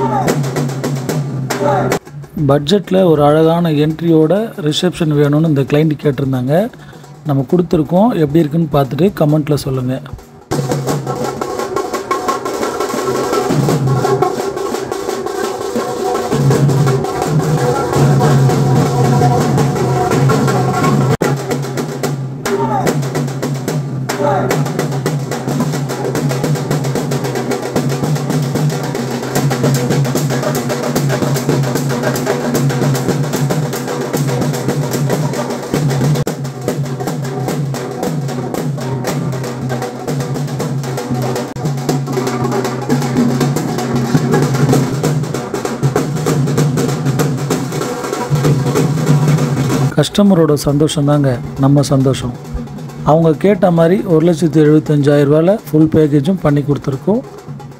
பட்ஜெட்டில் ஒரு அழகான என்ட்ரியோட ரிசப்ஷன் வேணும்னு இந்த கிளைண்ட் கேட்டிருந்தாங்க நம்ம கொடுத்துருக்கோம் எப்படி இருக்குன்னு பார்த்துட்டு கமெண்ட்டில் சொல்லுங்கள் கஸ்டமரோட சந்தோஷம் தாங்க நம்ம சந்தோஷம் அவங்க கேட்ட மாதிரி ஒரு லட்சத்தி எழுபத்தஞ்சாயிரம் ரூபாயில் ஃபுல் பேக்கேஜும் பண்ணி கொடுத்துருக்கோம்